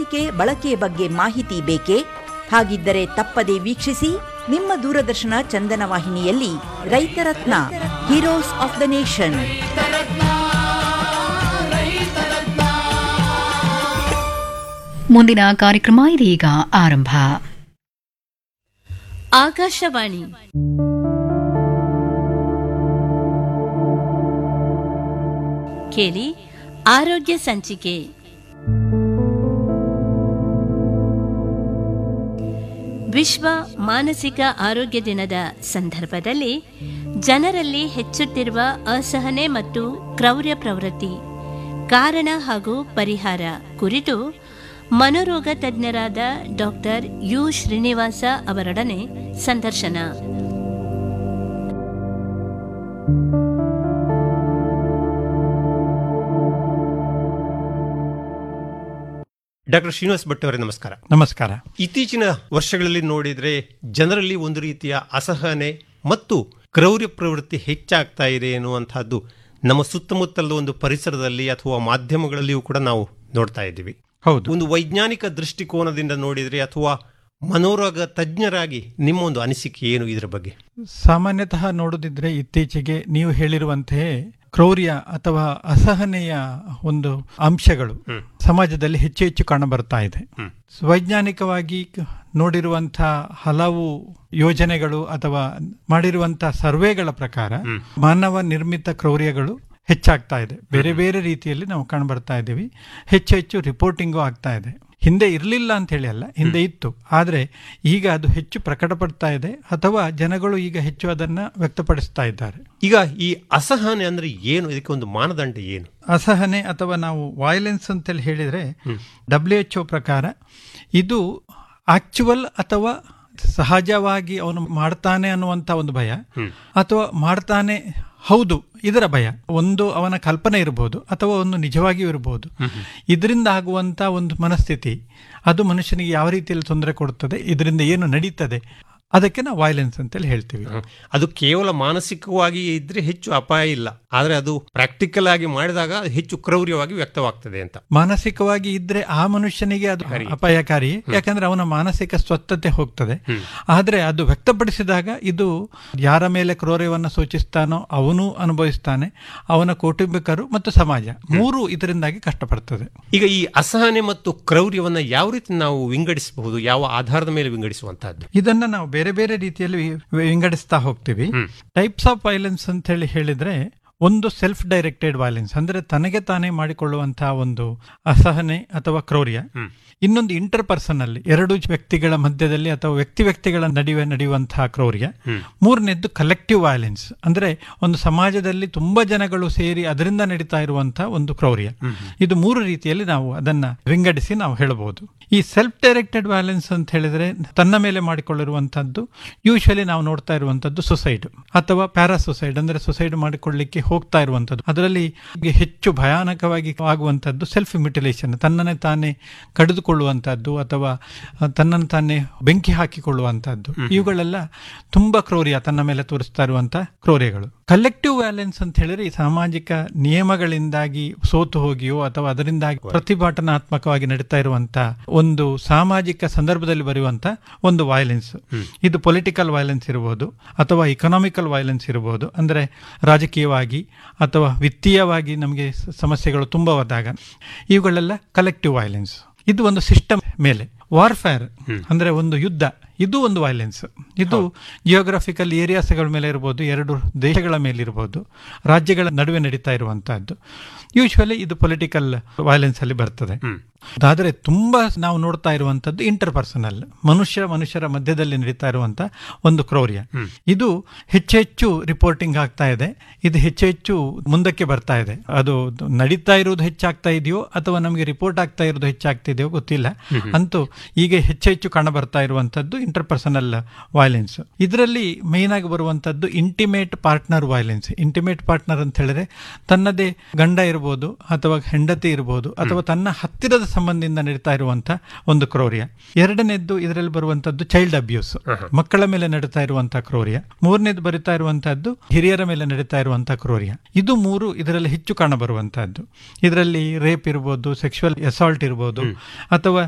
ಲಸಿಕೆ ಬಳಕೆ ಬಗ್ಗೆ ಮಾಹಿತಿ ಬೇಕೇ ಹಾಗಿದ್ದರೆ ತಪ್ಪದೆ ವೀಕ್ಷಿಸಿ ನಿಮ್ಮ ದೂರದರ್ಶನ ಚಂದನ ವಾಹಿನಿಯಲ್ಲಿ Raitharatna heroes of the nation ಮುಂದಿನ ಕಾರ್ಯಕ್ರಮ ಇದೀಗ ಆರಂಭ ಆಕಾಶವಾಣಿ ಕೇಳಿ ಆರೋಗ್ಯ ಸಂಚಿಕೆ ವಿಶ್ವ ಮಾನಸಿಕ ಆರೋಗ್ಯ ದಿನದ ಸಂದರ್ಭದಲ್ಲಿ ಜನರಲ್ಲಿ ಹೆಚ್ಚುತ್ತಿರುವ ಅಸಹನೆ ಮತ್ತು ಕ್ರೌರ್ಯ ಪ್ರವೃತ್ತಿ ಕಾರಣ ಹಾಗೂ ಪರಿಹಾರ ಕುರಿತು ಮನೋರೋಗ ತಜ್ಞರಾದ ಡಾಕ್ಟರ್ ಯು ಶ್ರೀನಿವಾಸ ಅವರೊಡನೆ ಸಂದರ್ಶನ ಡಾಕ್ಟರ್ ಶ್ರೀನಿವಾಸ್ ಭಟ್ ಅವರೇ ನಮಸ್ಕಾರ ನಮಸ್ಕಾರ ಇತ್ತೀಚಿನ ವರ್ಷಗಳಲ್ಲಿ ನೋಡಿದ್ರೆ ಜನರಲ್ಲಿ ಒಂದು ರೀತಿಯ ಅಸಹನೆ ಮತ್ತು ಕ್ರೌರ್ಯ ಪ್ರವೃತ್ತಿ ಹೆಚ್ಚಾಗ್ತಾ ಇದೆ ಎನ್ನುವಂತಹದ್ದು ನಮ್ಮ ಸುತ್ತಮುತ್ತಲ ಒಂದು ಪರಿಸರದಲ್ಲಿ ಅಥವಾ ಮಾಧ್ಯಮಗಳಲ್ಲಿಯೂ ಕೂಡ ನಾವು ನೋಡ್ತಾ ಇದ್ದೀವಿ ಹೌದು ಒಂದು ವೈಜ್ಞಾನಿಕ ದೃಷ್ಟಿಕೋನದಿಂದ ನೋಡಿದ್ರೆ ಅಥವಾ ಮನೋರೋಗ ತಜ್ಞರಾಗಿ ನಿಮ್ಮ ಒಂದು ಅನಿಸಿಕೆ ಏನು ಇದರ ಬಗ್ಗೆ ಸಾಮಾನ್ಯತಃ ನೋಡುದಿದ್ರೆ ಇತ್ತೀಚೆಗೆ ನೀವು ಹೇಳಿರುವಂತೆಯೇ ಕ್ರೌರ್ಯ ಅಥವಾ ಅಸಹನೆಯ ಒಂದು ಅಂಶಗಳು ಸಮಾಜದಲ್ಲಿ ಹೆಚ್ಚು ಹೆಚ್ಚು ಕಾಣಬರ್ತಾ ಇದೆ ವೈಜ್ಞಾನಿಕವಾಗಿ ಕ- ನೋಡಿರುವಂತಹ ಹಲವು ಯೋಜನೆಗಳು ಅಥವಾ ಮಾಡಿರುವಂತಹ ಸರ್ವೆಗಳ ಪ್ರಕಾರ ಮಾನವ ನಿರ್ಮಿತ ಕ್ರೌರ್ಯಗಳು ಹೆಚ್ಚಾಗ್ತಾ ಇದೆ ಬೇರೆ ಬೇರೆ ರೀತಿಯಲ್ಲಿ ನಾವು ಕಾಣಬರ್ತಾ ಇದ್ದೀವಿ ಹೆಚ್ಚು ಹೆಚ್ಚು ರಿಪೋರ್ಟಿಂಗು ಆಗ್ತಾ ಇದೆ ಹಿಂದೆ ಇರಲಿಲ್ಲ ಅಂತ ಹೇಳಿ ಅಲ್ಲ ಹಿಂದೆ ಇತ್ತು ಆದರೆ ಈಗ ಅದು ಹೆಚ್ಚು ಪ್ರಕಟಪಡ್ತಾ ಇದೆ ಅಥವಾ ಜನಗಳು ಈಗ ಹೆಚ್ಚು ಅದನ್ನ ವ್ಯಕ್ತಪಡಿಸ್ತಾ ಇದ್ದಾರೆ ಈಗ ಈ ಅಸಹನೆ ಅಂದ್ರೆ ಏನು ಇದಕ್ಕೆ ಒಂದು ಮಾನದಂಡ ಏನು ಅಸಹನೆ ಅಥವಾ ನಾವು ವಾಯಲೆನ್ಸ್ ಅಂತೇಳಿ ಹೇಳಿದ್ರೆ ಡಬ್ಲ್ಯೂ ಎಚ್ ಒ ಪ್ರಕಾರ ಇದು ಆಕ್ಚುವಲ್ ಅಥವಾ ಸಹಜವಾಗಿ ಅವನು ಮಾಡ್ತಾನೆ ಅನ್ನುವಂತ ಒಂದು ಭಯ ಅಥವಾ ಮಾಡ್ತಾನೆ ಹೌದು ಇದರ ಭಯ ಒಂದು ಅವನ ಕಲ್ಪನೆ ಇರಬಹುದು ಅಥವಾ ಒಂದು ನಿಜವಾಗಿಯೂ ಇರಬಹುದು ಇದರಿಂದ ಆಗುವಂತ ಒಂದು ಮನಸ್ಥಿತಿ ಅದು ಮನುಷ್ಯನಿಗೆ ಯಾವ ರೀತಿಯಲ್ಲಿ ತೊಂದರೆ ಕೊಡುತ್ತದೆ ಇದರಿಂದ ಏನು ನಡೀತದೆ ಅದಕ್ಕೆ ನಾವು ವಾಯಲೆನ್ಸ್ ಅಂತೇಳಿ ಹೇಳ್ತೀವಿ ಅದು ಕೇವಲ ಮಾನಸಿಕವಾಗಿ ಇದ್ರೆ ಹೆಚ್ಚು ಅಪಾಯ ಇಲ್ಲ ಆದ್ರೆ ಅದು ಪ್ರಾಕ್ಟಿಕಲ್ ಆಗಿ ಮಾಡಿದಾಗ ಅದು ಹೆಚ್ಚು ಕ್ರೌರ್ಯವಾಗಿ ವ್ಯಕ್ತವಾಗ್ತದೆ ಅಂತ ಮಾನಸಿಕವಾಗಿ ಇದ್ರೆ ಆ ಮನುಷ್ಯನಿಗೆ ಅದು ಅಪಾಯಕಾರಿ ಯಾಕಂದ್ರೆ ಅವನ ಮಾನಸಿಕ ಸ್ವಸ್ಥತೆ ಹೋಗ್ತದೆ ಆದ್ರೆ ಅದು ವ್ಯಕ್ತಪಡಿಸಿದಾಗ ಇದು ಯಾರ ಮೇಲೆ ಕ್ರೌರ್ಯವನ್ನು ಸೂಚಿಸ್ತಾನೋ ಅವನು ಅನುಭವಿಸ್ತಾನೆ ಅವನ ಕೌಟುಂಬಿಕರು ಮತ್ತು ಸಮಾಜ ಮೂರು ಇದರಿಂದಾಗಿ ಕಷ್ಟಪಡ್ತದೆ ಈಗ ಈ ಅಸಹನೆ ಮತ್ತು ಕ್ರೌರ್ಯವನ್ನ ಯಾವ ರೀತಿ ನಾವು ವಿಂಗಡಿಸಬಹುದು ಯಾವ ಆಧಾರದ ಮೇಲೆ ವಿಂಗಡಿಸುವಂತಹದ್ದು ಇದನ್ನ ನಾವು ಬೇರೆ ಬೇರೆ ರೀತಿಯಲ್ಲಿ ವಿ- ವಿಂಗಡಿಸ್ತಾ ಹೋಗ್ತೀವಿ ಟೈಪ್ಸ್ ಆಫ್ ವೈಲೆನ್ಸ್ ಅಂತ ಹೇಳಿ ಹೇಳಿದ್ರೆ ಒಂದು ಸೆಲ್ಫ್ ಡೈರೆಕ್ಟೆಡ್ ವೈಲೆನ್ಸ್ ಅಂದ್ರೆ ತನಗೆ ತಾನೇ ಮಾಡಿಕೊಳ್ಳುವಂತಹ ಒಂದು ಅಸಹನೆ ಅಥವಾ ಕ್ರೌರ್ಯ ಇನ್ನೊಂದು ಇಂಟರ್ ಪರ್ಸನಲ್ ಎರಡು ವ್ಯಕ್ತಿಗಳ ಮಧ್ಯದಲ್ಲಿ ಅಥವಾ ವ್ಯಕ್ತಿ ವ್ಯಕ್ತಿಗಳ ನಡುವೆ ನಡೆಯುವಂತಹ ಕ್ರೌರ್ಯ ಮೂರನೇದ್ದು ಕಲೆಕ್ಟಿವ್ ವೈಲೆನ್ಸ್ ಅಂದ್ರೆ ಒಂದು ಸಮಾಜದಲ್ಲಿ ತುಂಬಾ ಜನಗಳು ಸೇರಿ ಅದರಿಂದ ನಡೀತಾ ಇರುವಂತಹ ಒಂದು ಕ್ರೌರ್ಯ ಇದು ಮೂರು ರೀತಿಯಲ್ಲಿ ನಾವು ಅದನ್ನ ವಿಂಗಡಿಸಿ ನಾವು ಹೇಳಬಹುದು ಈ ಸೆಲ್ಫ್ ಡೈರೆಕ್ಟೆಡ್ ವೈಲೆನ್ಸ್ ಅಂತ ಹೇಳಿದ್ರೆ ತನ್ನ ಮೇಲೆ ಮಾಡಿಕೊಳ್ಳಿರುವಂತದ್ದು ಯೂಶಲಿ ನಾವು ನೋಡ್ತಾ ಇರುವಂತದ್ದು ಸುಸೈಡ್ ಅಥವಾ ಪ್ಯಾರಾ ಸುಸೈಡ್ ಅಂದ್ರೆ ಸುಸೈಡ್ ಮಾಡಿಕೊಳ್ಳಿಕ್ಕೆ ಹೋಗ್ತಾ ಇರುವಂತದ್ದು ಅದರಲ್ಲಿ ಹೆಚ್ಚು ಭಯಾನಕವಾಗಿ ಆಗುವಂತದ್ದು ಸೆಲ್ಫ್ ಮ್ಯುಟಿಲೇಷನ್ ತನ್ನನ್ನೇ ತಾನೇ ಕಡಿದುಕೊಳ್ಳುವಂತದ್ದು ಅಥವಾ ತನ್ನನ್ನು ತಾನೇ ಬೆಂಕಿ ಹಾಕಿಕೊಳ್ಳುವಂತದ್ದು ಇವುಗಳೆಲ್ಲ ತುಂಬಾ ಕ್ರೌರ್ಯ ತನ್ನ ಮೇಲೆ ತೋರಿಸ್ತಾ ಇರುವಂತ ಕ್ರೌರ್ಯಗಳು ಕಲೆಕ್ಟಿವ್ ವ್ಯಾಲೆನ್ಸ್ ಅಂತ ಹೇಳಿದ್ರೆ ಈ ಸಾಮಾಜಿಕ ನಿಯಮಗಳಿಂದಾಗಿ ಸೋತು ಹೋಗಿಯೋ ಅಥವಾ ಅದರಿಂದಾಗಿ ಪ್ರತಿಭಟನಾತ್ಮಕವಾಗಿ ನಡೀತಾ ಇರುವಂತ ಒಂದು ಸಾಮಾಜಿಕ ಸಂದರ್ಭದಲ್ಲಿ ಬರುವಂತ ಒಂದು ವೈಲೆನ್ಸ್ ಇದು ಪೊಲಿಟಿಕಲ್ ವೈಲೆನ್ಸ್ ಇರಬಹುದು ಅಥವಾ ಇಕನಾಮಿಕಲ್ ವೈಲೆನ್ಸ್ ಇರಬಹುದು ಅಂದ್ರೆ ರಾಜಕೀಯವಾಗಿ ಅಥವಾ ವಿತ್ತೀಯವಾಗಿ ನಮಗೆ ಸ- ಸಮಸ್ಯೆಗಳು ತುಂಬ ಹೋದಾಗ ಇವುಗಳೆಲ್ಲ ಕಲೆಕ್ಟಿವ್ ವೈಲೆನ್ಸ್ ಇದು ಒಂದು ಸಿಸ್ಟಮ್ ಮೇಲೆ ವಾರ್ಫೇರ್ ಅಂದ್ರೆ ಒಂದು ಯುದ್ಧ ಇದು ಒಂದು ವೈಲೆನ್ಸ್ ಇದು ಜಿಯೋಗ್ರಫಿಕಲ್ ಏರಿಯಾಸ್ಗಳ ಮೇಲೆ ಇರಬಹುದು ಎರಡು ದೇಶಗಳ ಮೇಲೆ ಇರಬಹುದು ರಾಜ್ಯಗಳ ನಡುವೆ ನಡೀತಾ ಇರುವಂತಹದ್ದು ಯೂಶ್ವಲಿ ಇದು ಪೊಲಿಟಿಕಲ್ ವೈಲೆನ್ಸ್ ಅಲ್ಲಿ ಬರ್ತದೆ ಅದಾದ್ರೆ ತುಂಬಾ ನಾವು ನೋಡ್ತಾ ಇರುವಂತದ್ದು ಇಂಟರ್ ಪರ್ಸನಲ್ ಮನುಷ್ಯ ಮನುಷ್ಯರ ಮಧ್ಯದಲ್ಲಿ ನಡೀತಾ ಇರುವಂತ ಒಂದು ಕ್ರೌರ್ಯ ಇದು ಹೆಚ್ಚು ಹೆಚ್ಚು ರಿಪೋರ್ಟಿಂಗ್ ಆಗ್ತಾ ಇದೆ ಇದು ಹೆಚ್ಚು ಹೆಚ್ಚು ಮುಂದಕ್ಕೆ ಬರ್ತಾ ಇದೆ ಅದು ನಡೀತಾ ಇರುವುದು ಹೆಚ್ಚಾಗ್ತಾ ಇದೆಯೋ ಅಥವಾ ನಮಗೆ ರಿಪೋರ್ಟ್ ಆಗ್ತಾ ಇರೋದು ಹೆಚ್ಚಾಗ್ತಿದೆಯೋ ಗೊತ್ತಿಲ್ಲ ಅಂತೂ ಈಗ ಹೆಚ್ಚು ಹೆಚ್ಚು ಕಾಣ ಬರ್ತಾ ಇರುವಂತದ್ದು ಇಂಟರ್ ಪರ್ಸನಲ್ ವೈಲೆನ್ಸ್ ಇದರಲ್ಲಿ ಮೇನ್ ಆಗಿ ಬರುವಂತದ್ದು intimate partner violence intimate partner ಅಂತ ಹೇಳಿದ್ರೆ ತನ್ನದೇ ಗಂಡ ಇರಬಹುದು ಅಥವಾ ಹೆಂಡತಿ ಇರಬಹುದು ಅಥವಾ ತನ್ನ ಹತ್ತಿರದ ಸಂಬಂಧದಿಂದ ನಡೀತಾ ಇರುವಂತ ಒಂದು ಕ್ರೌರ್ಯ ಎರಡನೇದ್ದು ಇದರಲ್ಲಿ ಬರುವಂತದ್ದು ಚೈಲ್ಡ್ ಅಬ್ಯೂಸ್ ಮಕ್ಕಳ ಮೇಲೆ ನಡೀತಾ ಇರುವಂತಹ ಕ್ರೌರ್ಯ ಮೂರನೇದು ಬರಿತಾ ಇರುವಂತಹದ್ದು ಹಿರಿಯರ ಮೇಲೆ ನಡೀತಾ ಇರುವಂತಹ ಕ್ರೌರ್ಯ ಇದು ಮೂರು ಇದರಲ್ಲಿ ಹೆಚ್ಚು ಕಾಣಬರುವಂತಹದ್ದು ಇದರಲ್ಲಿ ರೇಪ್ ಇರಬಹುದು ಸೆಕ್ಷುವಲ್ ಅಸಾಲ್ಟ್ ಇರಬಹುದು ಅಥವಾ